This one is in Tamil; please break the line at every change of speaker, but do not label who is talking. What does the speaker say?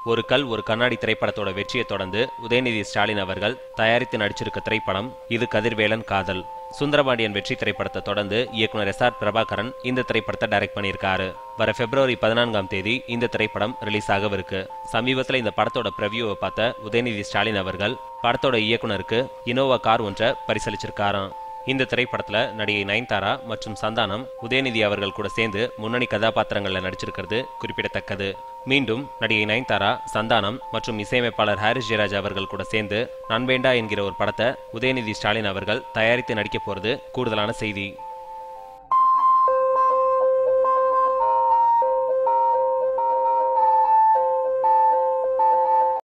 ஒரு கல் ஒரு கண்ணாடி திரைப்படத்தோட வெற்றியை தொடர்ந்து உதயநிதி ஸ்டாலின் அவர்கள் தயாரித்து நடிச்சிருக்க திரைப்படம் இது கதிர்வேலன் காதல் சுந்தரபாண்டியன் வெற்றி திரைப்படத்தை தொடர்ந்து இயக்குனர் எஸ் ஆர் பிரபாகரன் இந்த திரைப்படத்தை டைரக்ட் பண்ணியிருக்காரு வர பிப்ரவரி பதினான்காம் தேதி இந்த திரைப்படம் ரிலீஸ் ஆகவிருக்கு சமீபத்தில் இந்த படத்தோட ப்ரிவியூவை பார்த்த உதயநிதி ஸ்டாலின் அவர்கள் படத்தோட இயக்குனருக்கு இனோவா கார் ஒன்றை பரிசளிச்சிருக்காராம் இந்த திரைப்படத்துல நடிகை நயன்தாரா மற்றும் சந்தானம் உதயநிதி அவர்கள் கூட சேர்ந்து முன்னணி கதாபாத்திரங்கள்ல நடிச்சிருக்கிறது குறிப்பிடத்தக்கது மீண்டும் நடிகை நயன்தாரா சந்தானம் மற்றும் இசையமைப்பாளர் ஹாரிஸ் ஜெயராஜ் அவர்கள் கூட சேர்ந்து நான் வேண்டா என்கிற ஒரு படத்தை உதயநிதி ஸ்டாலின் அவர்கள் தயாரித்து நடிக்க போறது கூடுதலான செய்தி